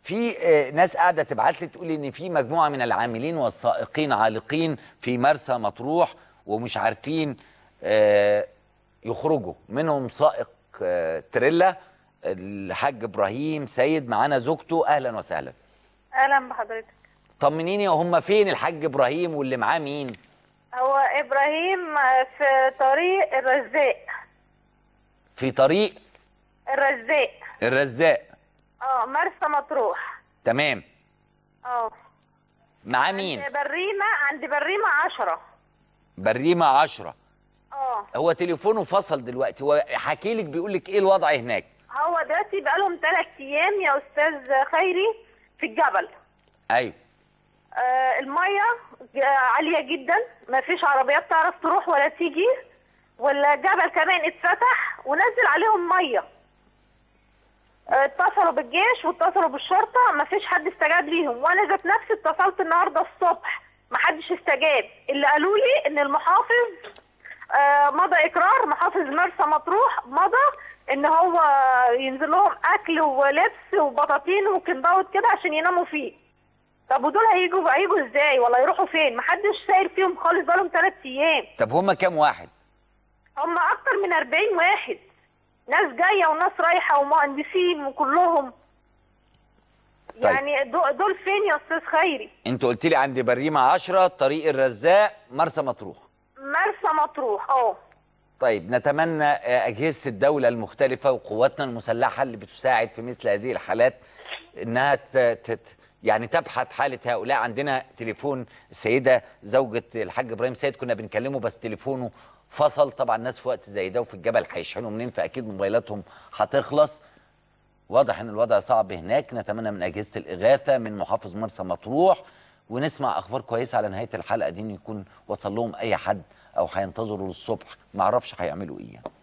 في آه، ناس قاعده تبعت لي تقول لي ان في مجموعه من العاملين والسائقين عالقين في مرسى مطروح ومش عارفين آه، يخرجوا منهم سائق آه، تريلا الحاج ابراهيم سيد معانا زوجته اهلا وسهلا اهلا بحضرتك طمنيني هم فين الحاج ابراهيم واللي معاه مين هو ابراهيم في طريق الرزاق في طريق الرزاق الرزاق اه مرسى مطروح تمام اه معاه مين عند بريمه عند بريمه عشرة بريمه عشرة اه هو تليفونه فصل دلوقتي هو حكي لك بيقول لك ايه الوضع هناك هو دلوقتي بقالهم ثلاث ايام يا استاذ خيري في الجبل ايوه آه الميه ج- عاليه جدا ما فيش عربيات تعرف تروح ولا تيجي والجبل كمان اتفتح ونزل عليهم ميه آه، اتصلوا بالجيش واتصلوا بالشرطه ما فيش حد استجاب ليهم وانا ذات نفسي اتصلت النهارده الصبح ما حدش استجاب اللي قالوا لي ان المحافظ آه، مضى اقرار محافظ مرسى مطروح مضى ان هو ينزل لهم اكل ولبس وبطاطين وكندوت كده عشان يناموا فيه طب ودول هيجوا هيجوا ازاي ولا يروحوا فين محدش سائل فيهم خالص بقالهم ثلاث ايام طب هم كام واحد هم اكتر من 40 واحد ناس جايه وناس رايحه ومهندسين وكلهم طيب. يعني دو- دول فين يا استاذ خيري انت قلت لي عند بريمه 10 طريق الرزاق مرسى مطروح مرسى مطروح اه طيب نتمنى آه، أجهزة الدولة المختلفة وقواتنا المسلحة اللي بتساعد في مثل هذه الحالات إنها ت- ت- يعني تبحث حالة هؤلاء عندنا تليفون السيدة زوجة الحاج إبراهيم سيد كنا بنكلمه بس تليفونه فصل طبعا الناس في وقت زي ده وفي الجبل هيشحنوا منين فأكيد موبايلاتهم هتخلص واضح ان الوضع صعب هناك نتمنى من اجهزه الاغاثه من محافظ مرسى مطروح ونسمع اخبار كويسه على نهايه الحلقه دي ان يكون وصل لهم اي حد او هينتظروا للصبح ما اعرفش هيعملوا ايه